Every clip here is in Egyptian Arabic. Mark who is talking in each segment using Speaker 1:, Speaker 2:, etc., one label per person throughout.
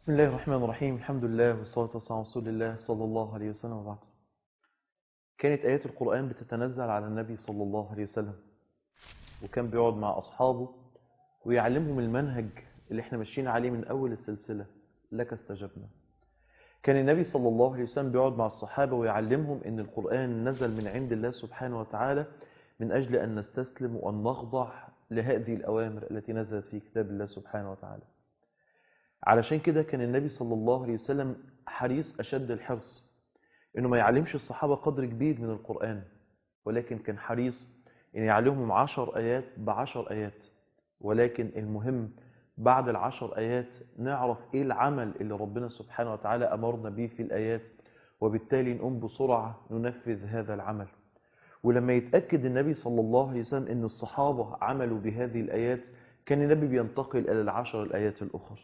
Speaker 1: بسم الله الرحمن الرحيم الحمد لله والصلاة والسلام على رسول الله صلى الله عليه وسلم وبعد كانت آيات القرآن بتتنزل على النبي صلى الله عليه وسلم وكان بيقعد مع أصحابه ويعلمهم المنهج اللي احنا ماشيين عليه من أول السلسلة لك استجبنا كان النبي صلى الله عليه وسلم بيقعد مع الصحابة ويعلمهم ان القرآن نزل من عند الله سبحانه وتعالى من أجل أن نستسلم وأن نخضع لهذه الأوامر التي نزلت في كتاب الله سبحانه وتعالى علشان كده كان النبي صلى الله عليه وسلم حريص أشد الحرص إنه ما يعلمش الصحابة قدر كبير من القرآن ولكن كان حريص إن يعلمهم عشر آيات بعشر آيات ولكن المهم بعد العشر آيات نعرف إيه العمل اللي ربنا سبحانه وتعالى أمرنا به في الآيات وبالتالي نقوم بسرعة ننفذ هذا العمل ولما يتأكد النبي صلى الله عليه وسلم أن الصحابة عملوا بهذه الآيات كان النبي بينتقل إلى العشر الآيات الأخرى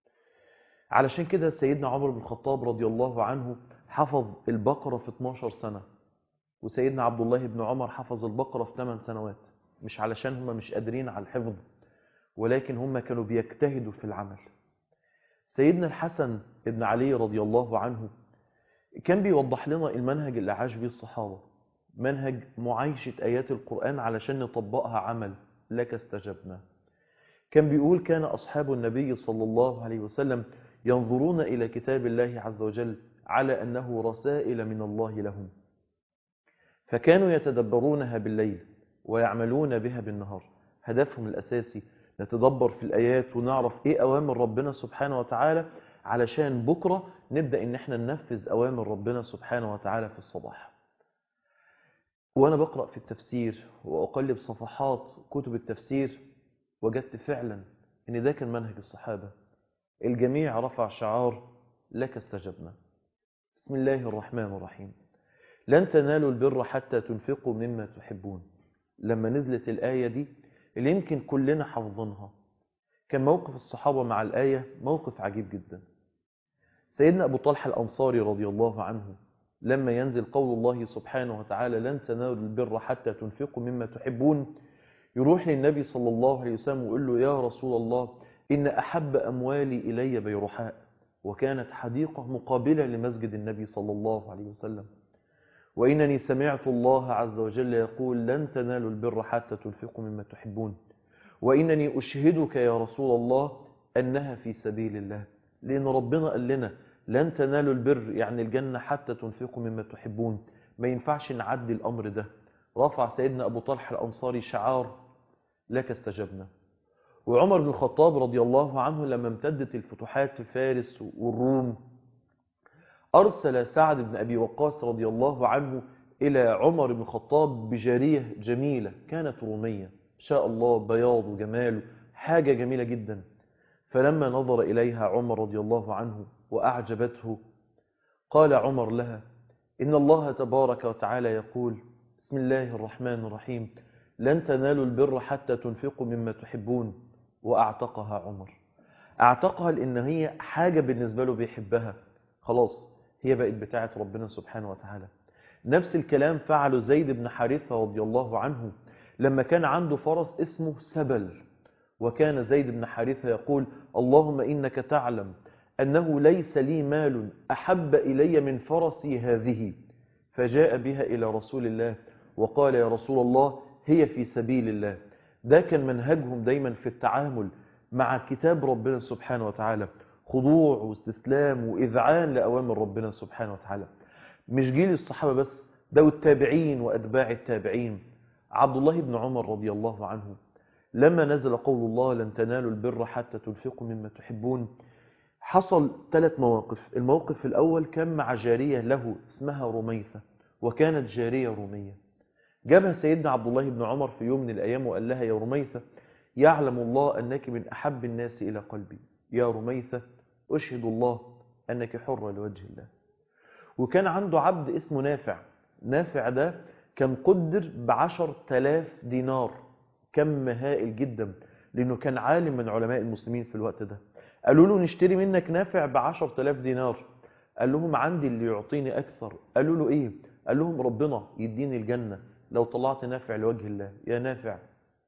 Speaker 1: علشان كده سيدنا عمر بن الخطاب رضي الله عنه حفظ البقرة في 12 سنة وسيدنا عبد الله بن عمر حفظ البقرة في 8 سنوات مش علشان هم مش قادرين على الحفظ ولكن هم كانوا بيجتهدوا في العمل سيدنا الحسن بن علي رضي الله عنه كان بيوضح لنا المنهج اللي عاش بيه الصحابة منهج معايشة آيات القرآن علشان نطبقها عمل لك استجبنا كان بيقول كان أصحاب النبي صلى الله عليه وسلم ينظرون إلى كتاب الله عز وجل على أنه رسائل من الله لهم فكانوا يتدبرونها بالليل ويعملون بها بالنهار هدفهم الأساسي نتدبر في الآيات ونعرف إيه أوامر ربنا سبحانه وتعالى علشان بكرة نبدأ إن احنا ننفذ أوامر ربنا سبحانه وتعالى في الصباح وأنا بقرأ في التفسير وأقلب صفحات كتب التفسير وجدت فعلا إن ده كان منهج الصحابة الجميع رفع شعار لك استجبنا بسم الله الرحمن الرحيم لن تنالوا البر حتى تنفقوا مما تحبون لما نزلت الآية دي اللي يمكن كلنا حافظينها كان موقف الصحابة مع الآية موقف عجيب جدا سيدنا أبو طلحة الأنصاري رضي الله عنه لما ينزل قول الله سبحانه وتعالى لن تنالوا البر حتى تنفقوا مما تحبون يروح للنبي صلى الله عليه وسلم ويقول له يا رسول الله إن أحب أموالي إلي بيرحاء وكانت حديقة مقابلة لمسجد النبي صلى الله عليه وسلم وإنني سمعت الله عز وجل يقول لن تنالوا البر حتى تنفقوا مما تحبون وإنني أشهدك يا رسول الله أنها في سبيل الله لأن ربنا قال لنا لن تنالوا البر يعني الجنة حتى تنفقوا مما تحبون ما ينفعش نعدي الأمر ده رفع سيدنا أبو طلحة الأنصاري شعار لك استجبنا وعمر بن الخطاب رضي الله عنه لما امتدت الفتوحات في فارس والروم أرسل سعد بن أبي وقاص رضي الله عنه إلى عمر بن الخطاب بجارية جميلة كانت رومية شاء الله بياض وجمال حاجة جميلة جدا فلما نظر إليها عمر رضي الله عنه وأعجبته قال عمر لها إن الله تبارك وتعالى يقول بسم الله الرحمن الرحيم لن تنالوا البر حتى تنفقوا مما تحبون وأعتقها عمر أعتقها لأن هي حاجة بالنسبة له بيحبها خلاص هي بقت بتاعة ربنا سبحانه وتعالى نفس الكلام فعله زيد بن حارثة رضي الله عنه لما كان عنده فرس اسمه سبل وكان زيد بن حارثة يقول اللهم إنك تعلم أنه ليس لي مال أحب إلي من فرسي هذه فجاء بها إلى رسول الله وقال يا رسول الله هي في سبيل الله ده كان منهجهم دايما في التعامل مع كتاب ربنا سبحانه وتعالى خضوع واستسلام وإذعان لأوامر ربنا سبحانه وتعالى مش جيل الصحابة بس ده والتابعين وأتباع التابعين عبد الله بن عمر رضي الله عنه لما نزل قول الله لن تنالوا البر حتى تنفقوا مما تحبون حصل ثلاث مواقف الموقف الأول كان مع جارية له اسمها رميثة وكانت جارية رومية جابها سيدنا عبد الله بن عمر في يوم من الأيام وقال لها يا رميثة يعلم الله أنك من أحب الناس إلى قلبي يا رميثة أشهد الله أنك حرة لوجه الله وكان عنده عبد اسمه نافع نافع ده كان قدر بعشر تلاف دينار كم هائل جدا لأنه كان عالم من علماء المسلمين في الوقت ده قالوا له نشتري منك نافع بعشر تلاف دينار قال لهم عندي اللي يعطيني أكثر قالوا له إيه قال لهم ربنا يديني الجنة لو طلعت نافع لوجه الله يا نافع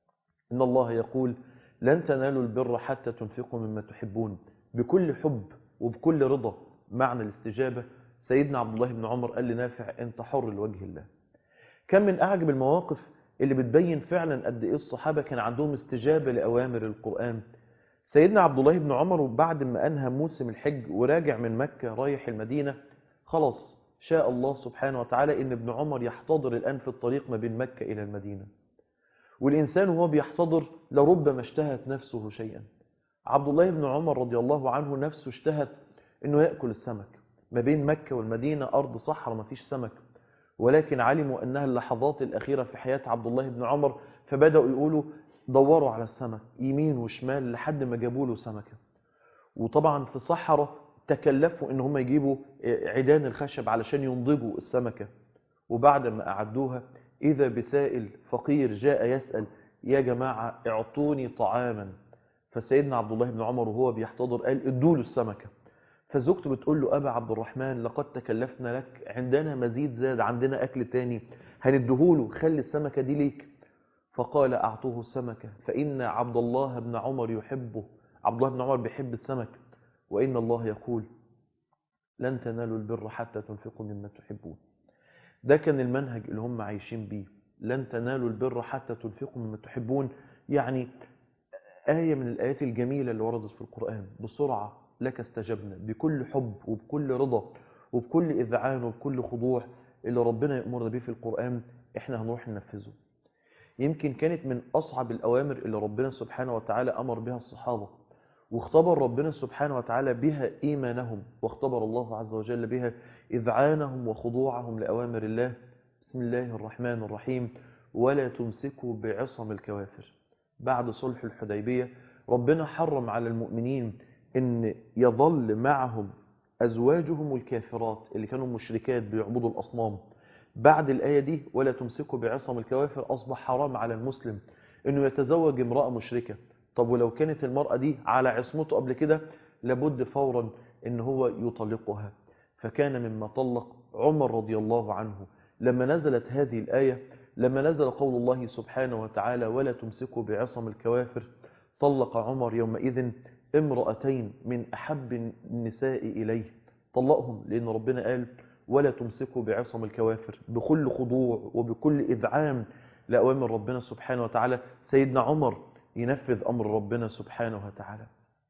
Speaker 1: إن الله يقول لن تنالوا البر حتى تنفقوا مما تحبون بكل حب وبكل رضا معنى الاستجابة سيدنا عبد الله بن عمر قال لنافع انت حر لوجه الله كان من أعجب المواقف اللي بتبين فعلا قد إيه الصحابة كان عندهم استجابة لأوامر القرآن سيدنا عبد الله بن عمر بعد ما أنهى موسم الحج وراجع من مكة رايح المدينة خلاص شاء الله سبحانه وتعالى إن ابن عمر يحتضر الآن في الطريق ما بين مكة إلى المدينة والإنسان وهو بيحتضر لربما اشتهت نفسه شيئا عبد الله بن عمر رضي الله عنه نفسه اشتهت أنه يأكل السمك ما بين مكة والمدينة أرض صحراء ما فيش سمك ولكن علموا أنها اللحظات الأخيرة في حياة عبد الله بن عمر فبدأوا يقولوا دوروا على السمك يمين وشمال لحد ما جابوا له سمكة وطبعا في صحراء تكلفوا ان هم يجيبوا عيدان الخشب علشان ينضجوا السمكة وبعد ما أعدوها إذا بسائل فقير جاء يسأل يا جماعة اعطوني طعاما فسيدنا عبد الله بن عمر وهو بيحتضر قال ادوا له السمكة فزوجته بتقول له أبا عبد الرحمن لقد تكلفنا لك عندنا مزيد زاد عندنا أكل تاني هندهوله خلي السمكة دي ليك فقال أعطوه السمكة فإن عبد الله بن عمر يحبه عبد الله بن عمر بيحب السمك وإن الله يقول لن تنالوا البر حتى تنفقوا مما تحبون ده كان المنهج اللي هم عايشين بيه لن تنالوا البر حتى تنفقوا مما تحبون يعني آية من الآيات الجميلة اللي وردت في القرآن بسرعة لك استجبنا بكل حب وبكل رضا وبكل إذعان وبكل خضوع اللي ربنا يأمرنا به في القرآن إحنا هنروح ننفذه يمكن كانت من أصعب الأوامر اللي ربنا سبحانه وتعالى أمر بها الصحابة واختبر ربنا سبحانه وتعالى بها إيمانهم واختبر الله عز وجل بها إذعانهم وخضوعهم لأوامر الله بسم الله الرحمن الرحيم ولا تمسكوا بعصم الكوافر بعد صلح الحديبية ربنا حرم على المؤمنين ان يظل معهم أزواجهم الكافرات اللي كانوا مشركات بيعبدوا الأصنام بعد الآية دي ولا تمسكوا بعصم الكوافر أصبح حرام على المسلم أنه يتزوج امرأة مشركة طب ولو كانت المرأة دي على عصمته قبل كده لابد فورا أن هو يطلقها فكان مما طلق عمر رضي الله عنه لما نزلت هذه الآية لما نزل قول الله سبحانه وتعالى ولا تمسكوا بعصم الكوافر طلق عمر يومئذ امرأتين من أحب النساء إليه طلقهم لأن ربنا قال ولا تمسكوا بعصم الكوافر بكل خضوع وبكل إذعان لأوامر ربنا سبحانه وتعالى سيدنا عمر ينفذ أمر ربنا سبحانه وتعالى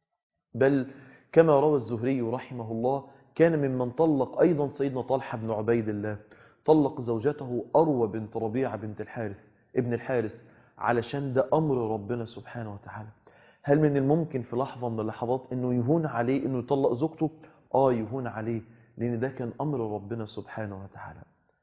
Speaker 1: بل كما روى الزهري رحمه الله كان ممن طلق أيضا سيدنا طلحة بن عبيد الله طلق زوجته أروى بنت ربيعة بنت الحارث ابن الحارث علشان ده أمر ربنا سبحانه وتعالى هل من الممكن في لحظة من اللحظات أنه يهون عليه أنه يطلق زوجته آه يهون عليه لأن ده كان أمر ربنا سبحانه وتعالى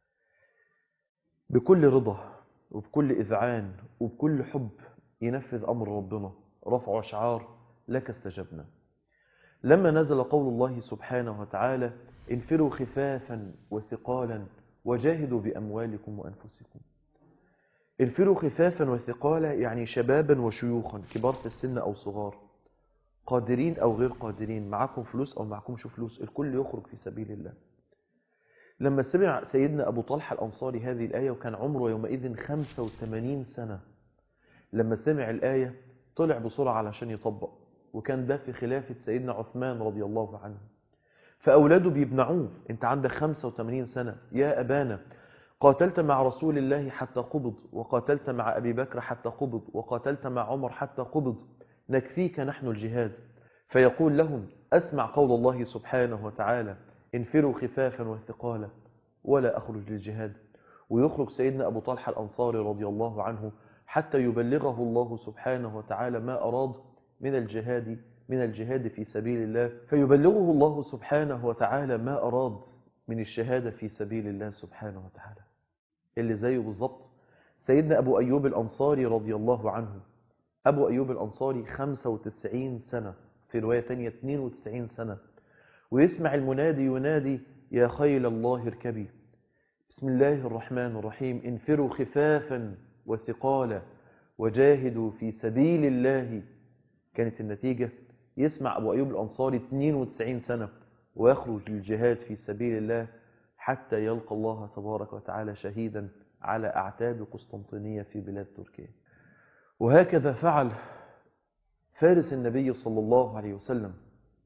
Speaker 1: بكل رضا وبكل إذعان وبكل حب ينفذ أمر ربنا رفع شعار لك استجبنا لما نزل قول الله سبحانه وتعالى انفروا خفافا وثقالا وجاهدوا بأموالكم وأنفسكم انفروا خفافا وثقالا يعني شبابا وشيوخا كبار في السن أو صغار قادرين أو غير قادرين معكم فلوس أو معكمش فلوس الكل يخرج في سبيل الله لما سمع سيدنا أبو طلحة الأنصاري هذه الآية وكان عمره يومئذ 85 سنة لما سمع الآية طلع بسرعة علشان يطبق وكان ده في خلافة سيدنا عثمان رضي الله عنه فأولاده بيبنعوه انت عندك 85 سنة يا أبانا قاتلت مع رسول الله حتى قبض وقاتلت مع أبي بكر حتى قبض وقاتلت مع عمر حتى قبض نكفيك نحن الجهاد فيقول لهم أسمع قول الله سبحانه وتعالى انفروا خفافا وثقالا ولا أخرج للجهاد ويخرج سيدنا أبو طلحة الأنصاري رضي الله عنه حتى يبلغه الله سبحانه وتعالى ما أراد من الجهاد من الجهاد في سبيل الله فيبلغه الله سبحانه وتعالى ما أراد من الشهادة في سبيل الله سبحانه وتعالى اللي زيه بالظبط سيدنا أبو أيوب الأنصاري رضي الله عنه أبو أيوب الأنصاري 95 سنة في رواية تانية 92 سنة ويسمع المنادي ينادي يا خيل الله اركبي بسم الله الرحمن الرحيم انفروا خفافا وثقالا وجاهدوا في سبيل الله كانت النتيجة يسمع أبو أيوب الأنصاري 92 سنة ويخرج للجهاد في سبيل الله حتى يلقى الله تبارك وتعالى شهيدا على أعتاب قسطنطينية في بلاد تركيا وهكذا فعل فارس النبي صلى الله عليه وسلم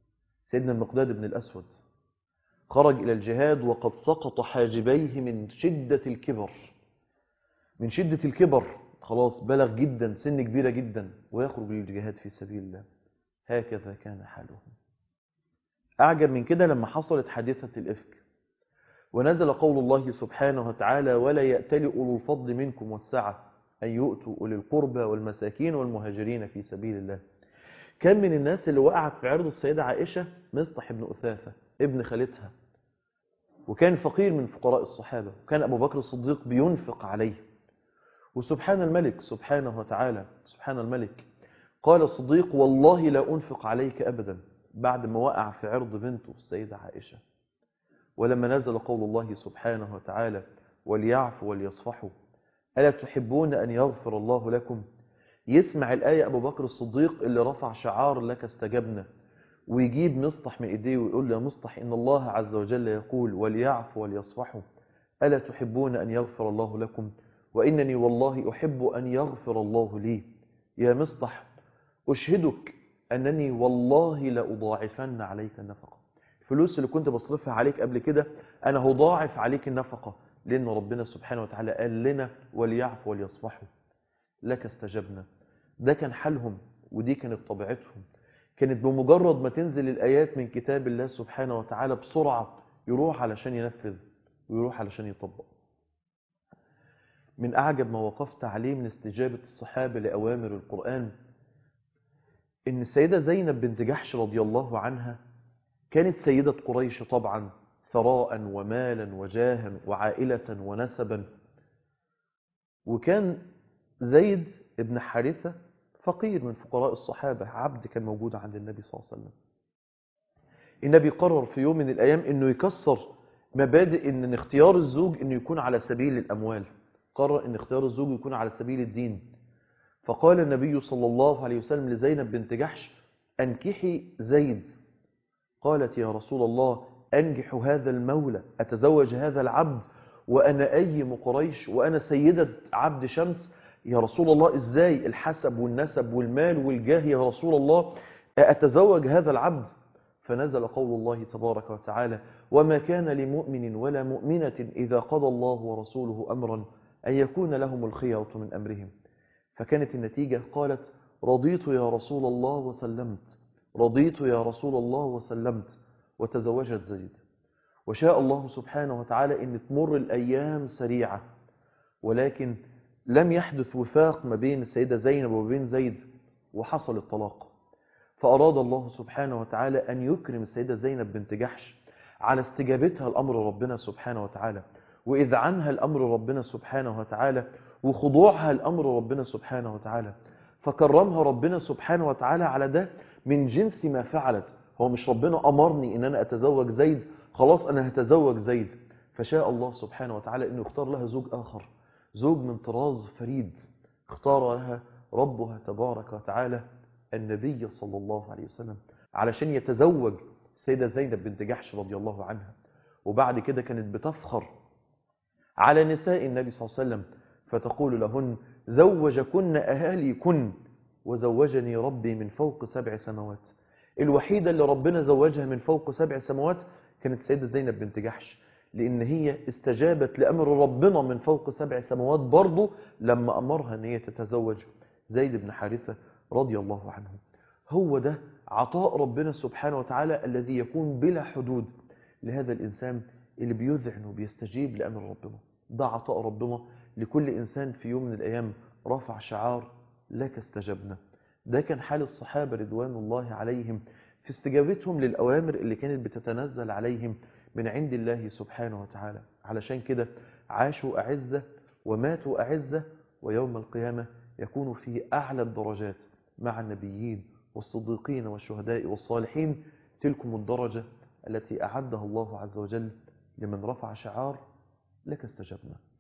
Speaker 1: سيدنا المقداد بن الأسود خرج إلى الجهاد وقد سقط حاجبيه من شدة الكبر من شدة الكبر خلاص بلغ جدا سن كبيرة جدا ويخرج للجهاد في سبيل الله هكذا كان حالهم أعجب من كده لما حصلت حادثة الإفك ونزل قول الله سبحانه وتعالى ولا يأتل أولو الفضل منكم والسعة أن يؤتوا أولي القربى والمساكين والمهاجرين في سبيل الله كان من الناس اللي وقعت في عرض السيدة عائشة مصطح بن أثاثة ابن خالتها وكان فقير من فقراء الصحابة وكان أبو بكر الصديق بينفق عليه وسبحان الملك سبحانه وتعالى سبحان الملك قال الصديق والله لا أنفق عليك أبدا بعد ما وقع في عرض بنته السيدة عائشة ولما نزل قول الله سبحانه وتعالى وليعفوا وليصفحوا ألا تحبون أن يغفر الله لكم يسمع الآية أبو بكر الصديق اللي رفع شعار لك استجبنا ويجيب مصطح من إيديه ويقول له مصطح إن الله عز وجل يقول وليعفوا وليصفحوا ألا تحبون أن يغفر الله لكم وإنني والله أحب أن يغفر الله لي يا مصطح أشهدك أنني والله لأضاعفن عليك النفقة الفلوس اللي كنت بصرفها عليك قبل كده أنا هضاعف عليك النفقة لأن ربنا سبحانه وتعالى قال لنا وليعفوا وليصفحوا لك استجبنا ده كان حالهم ودي كانت طبيعتهم كانت بمجرد ما تنزل الآيات من كتاب الله سبحانه وتعالى بسرعة يروح علشان ينفذ ويروح علشان يطبق من أعجب ما وقفت عليه من استجابة الصحابة لأوامر القرآن إن السيدة زينب بنت جحش رضي الله عنها كانت سيدة قريش طبعا ثراء ومالا وجاها وعائلة ونسبا وكان زيد ابن حارثة فقير من فقراء الصحابة عبد كان موجود عند النبي صلى الله عليه وسلم النبي قرر في يوم من الأيام أنه يكسر مبادئ أن اختيار الزوج أنه يكون على سبيل الأموال قرر أن اختيار الزوج يكون على سبيل الدين فقال النبي صلى الله عليه وسلم لزينب بنت جحش أنكحي زيد قالت يا رسول الله أنجح هذا المولى أتزوج هذا العبد وأنا أيم قريش وأنا سيدة عبد شمس يا رسول الله إزاي الحسب والنسب والمال والجاه يا رسول الله أتزوج هذا العبد فنزل قول الله تبارك وتعالى وما كان لمؤمن ولا مؤمنة إذا قضى الله ورسوله أمرا أن يكون لهم الخيرة من أمرهم فكانت النتيجة قالت رضيت يا رسول الله وسلمت رضيت يا رسول الله وسلمت وتزوجت زيد وشاء الله سبحانه وتعالى أن تمر الأيام سريعة ولكن لم يحدث وفاق ما بين السيدة زينب وبين زيد وحصل الطلاق فأراد الله سبحانه وتعالى أن يكرم السيدة زينب بنت جحش على استجابتها الأمر ربنا سبحانه وتعالى وإذعنها الأمر ربنا سبحانه وتعالى وخضوعها الأمر ربنا سبحانه وتعالى فكرمها ربنا سبحانه وتعالى على ده من جنس ما فعلت هو مش ربنا أمرني إن أنا أتزوج زيد خلاص أنا هتزوج زيد فشاء الله سبحانه وتعالى أنه يختار لها زوج آخر زوج من طراز فريد اختار لها ربها تبارك وتعالى النبي صلى الله عليه وسلم علشان يتزوج سيدة زينب بنت جحش رضي الله عنها وبعد كده كانت بتفخر على نساء النبي صلى الله عليه وسلم فتقول لهن زوجكن أهاليكن وزوجني ربي من فوق سبع سماوات الوحيدة اللي ربنا زوجها من فوق سبع سماوات كانت سيدة زينب بنت جحش لأن هي استجابت لأمر ربنا من فوق سبع سماوات برضه لما أمرها أن هي تتزوج زيد بن حارثة رضي الله عنه هو ده عطاء ربنا سبحانه وتعالى الذي يكون بلا حدود لهذا الإنسان اللي بيذعن وبيستجيب لأمر ربنا ده عطاء ربنا لكل إنسان في يوم من الأيام رفع شعار لك استجبنا ده كان حال الصحابة رضوان الله عليهم في استجابتهم للأوامر اللي كانت بتتنزل عليهم من عند الله سبحانه وتعالى علشان كده عاشوا أعزة وماتوا أعزة ويوم القيامة يكونوا في أعلى الدرجات مع النبيين والصديقين والشهداء والصالحين تلكم الدرجة التي أعدها الله عز وجل لمن رفع شعار لك استجبنا